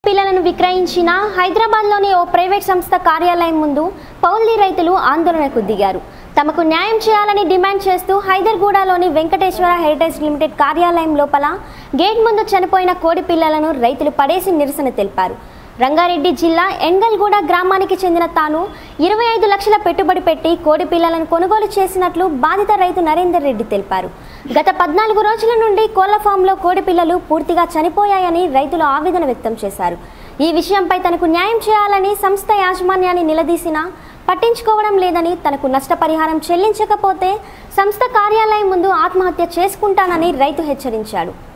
పిల్లలను విక్రయించిన హైదరాబాద్లోని ఓ ప్రైవేట్ సంస్థ కార్యాలయం ముందు పౌల్దీ రైతులు ఆందోళనకు దిగారు తమకు న్యాయం చేయాలని డిమాండ్ చేస్తూ హైదర్గూడలోని వెంకటేశ్వర హెరిటేజ్ లిమిటెడ్ కార్యాలయం లోపల గేట్ ముందు చనిపోయిన కోడి పిల్లలను రైతులు పడేసి నిరసన తెలిపారు రంగారెడ్డి జిల్లా ఎంగల్గూడ గ్రామానికి చెందిన తాను ఇరవై ఐదు లక్షల పెట్టుబడి పెట్టి కోడి పిల్లలను కొనుగోలు చేసినట్లు బాధిత రైతు నరేందర్ రెడ్డి తెలిపారు గత పద్నాలుగు రోజుల నుండి కోళ్ల ఫామ్లో కోడి పిల్లలు పూర్తిగా చనిపోయాయని రైతులు ఆవేదన వ్యక్తం చేశారు ఈ విషయంపై తనకు న్యాయం చేయాలని సంస్థ యాజమాన్యాన్ని నిలదీసినా పట్టించుకోవడం లేదని తనకు నష్టపరిహారం చెల్లించకపోతే సంస్థ కార్యాలయం ముందు ఆత్మహత్య చేసుకుంటానని రైతు హెచ్చరించాడు